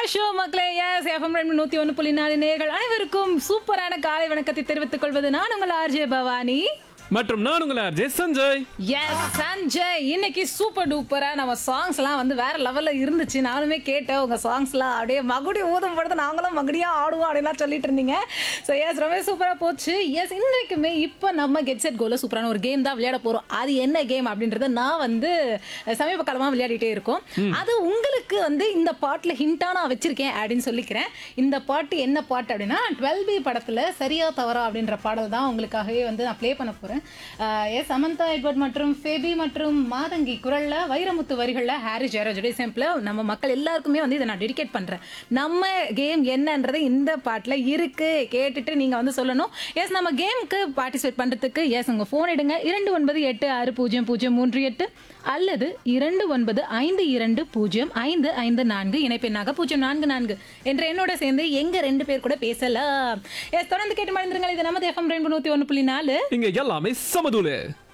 show மக்களே S FM ரெண்டு நூத்தி ஒன்று புள்ளி நாலு நேர்கள் அனைவருக்கும் சூப்பரான காலை வணக்கத்தை தெரிவித்துக் கொள்வது நான் உங்கள் ஆர்ஜே பவானி மற்றும் நான் உங்களை அர்ஜே சஞ்சய் எஸ் சஞ்சய் இன்னைக்கு சூப்பர் டூப்பரா நம்ம சாங்ஸ் எல்லாம் வந்து வேற லெவல்ல இருந்துச்சு நானுமே கேட்டேன் உங்க சாங்ஸ் எல்லாம் அப்படியே மகுடி ஊதும் பொழுது நாங்களும் மகுடியா ஆடுவோம் அப்படின்லாம் சொல்லிட்டு இருந்தீங்க ஸோ எஸ் ரொம்ப சூப்பரா போச்சு எஸ் இன்றைக்குமே இப்போ நம்ம கெட் செட் கோல சூப்பரான ஒரு கேம் தான் விளையாட போறோம் அது என்ன கேம் அப்படின்றத நான் வந்து சமீப காலமா விளையாடிட்டே இருக்கோம் அது உங்களுக்கு வந்து இந்த பாட்டுல ஹிண்டா நான் வச்சிருக்கேன் அப்படின்னு சொல்லிக்கிறேன் இந்த பாட்டு என்ன பாட்டு அப்படின்னா டுவெல் பி படத்துல சரியா தவறா அப்படின்ற பாடல் தான் உங்களுக்காகவே வந்து நான் ப்ளே பண்ண போறேன் எஸ் சமந்தா எட்வர்ட் மற்றும் ஃபேபி மற்றும் மாதங்கி குரல்ல வைரமுத்து வரிகள்ல ஹாரி ஜெயராஜுடைய சாம்பிள் நம்ம மக்கள் எல்லாருக்குமே வந்து இதை நான் டெடிகேட் பண்றேன் நம்ம கேம் என்னன்றது இந்த பாட்டுல இருக்கு கேட்டுட்டு நீங்க வந்து சொல்லணும் எஸ் நம்ம கேமுக்கு பார்ட்டிசிபேட் பண்றதுக்கு எஸ் உங்க ஃபோன் எடுங்க இரண்டு ஒன்பது எட்டு ஆறு பூஜ்ஜியம் பூஜ்ஜியம் மூன்று எட்டு அல்லது இரண்டு ஒன்பது ஐந்து இரண்டு பூஜ்ஜியம் ஐந்து ஐந்து நான்கு இணைப்பெண்ணாக பூஜ்ஜியம் நான்கு நான்கு என்ற என்னோட சேர்ந்து எங்க ரெண்டு பேர் கூட பேசலாம் எஸ் தொடர்ந்து கேட்டு மறந்துருங்கள் இது நமது எஃப்எம் ரெண்டு நூத்தி ஒன்று புள்ளி நாலு இங்க எல்லாமே சமதூலு